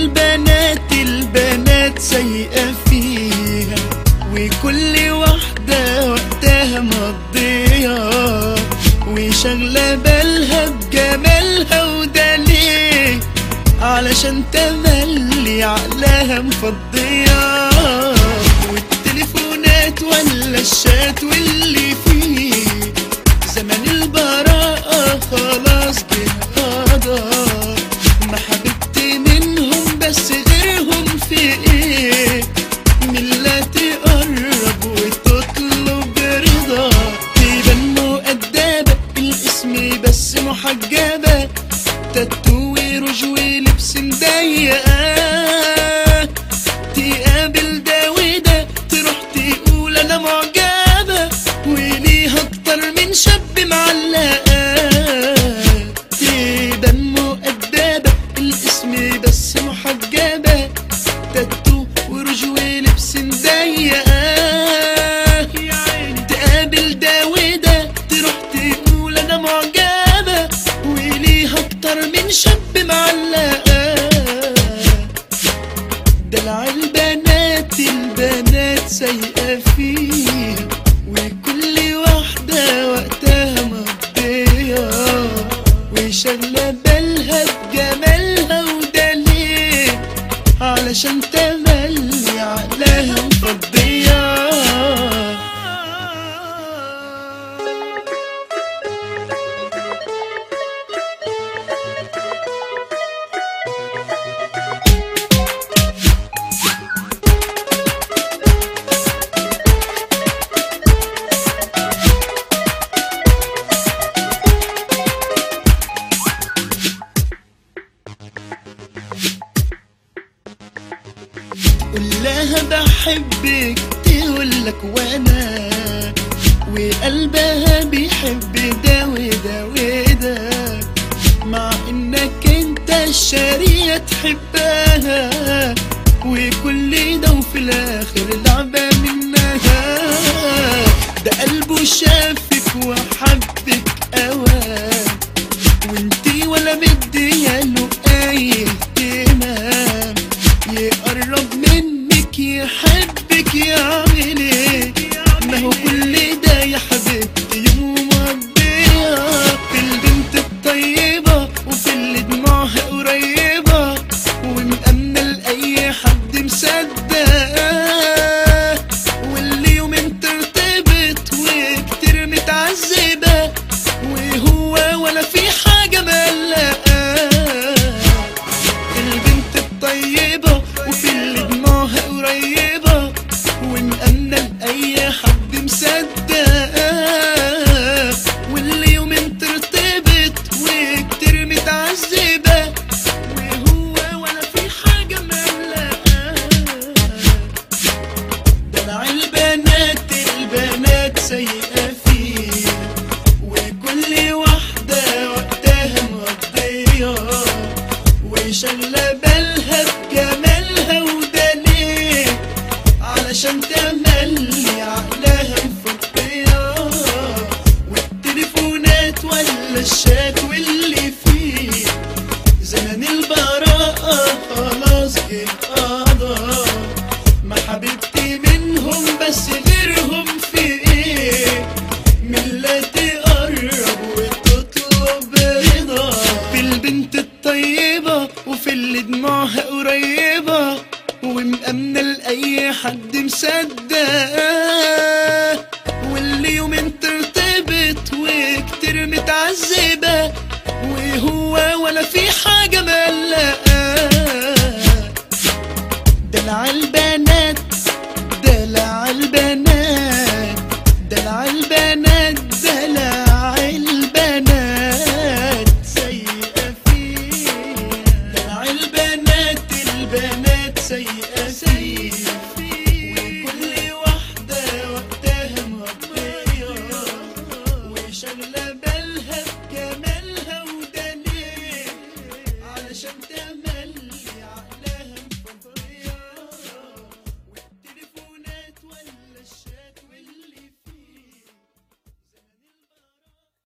البنات البنات سيئة فيها وكل واحدة وقتها مقضية وشغلة بالها بجمالها وده ليه علشان تملي عقلها مفضية والتليفونات ولا الشات واللي فيه زمن البراءة خلاص جه قضى ما حبيبتي منهم بس غيرهم في ايه من لا تقرب وتطلب رضا تبان مؤدبة الاسم بس محجبة تاتو وروج ولبس مضيقة تقابل ده وده تروح تقول انا معجبة وليها اكتر من شاب معلقة تبان مؤدبة الاسم بس محجبة تاتو وروج ولبس مضيقة تقابل ده وده تروح تقول انا معجبة وليها اكتر من شاب معلقة دلع البنات البنات سيئة فيه وكل واحدة وقتها مقضية وشغلة بالها بجمالها وده ليه علشان تملي عقلها مفضية قول لها بحبك تقولك وانا وقلبها بيحب ده وده وده مع انك انت الشارية تحبها وكل ده وفي الاخر لعبة منها ده قلبه شافك وحبك اوان وانتي ولا مدياله اي اهتمام يقرب منك يحبك يعمل ايه ما هو كل ده يا حبيبتي يوم مقضية في البنت الطيبة وفي اللي دموعها قريبة ومأمنة لأي حد مصدق واللي يومين ترتبط وكتير متعذبة وهو ولا في حاجة مقلقة البنت الطيبة وفي اللي دموعها قريبة ومأمنة لأي حد مصدق واللي يومين ترتبط وكتير متعذبة وهو ولا في حاجة مقلقة دلع البنات البنات سيئة فيه وكل واحدة وقتها مقضية وشغلة بالها بجمالها وده ليه علشان تملي عقلها مفضية والتليفونات ولا الشات واللي فيه زمن البراءة خلاص جه قضى ما حبيبتي منهم بس غيرهم في ايه من لا تقرب وتطلب رضا في البنت الطيبة وفي اللي دموعها قريبة ومأمنة لأي حد مصدق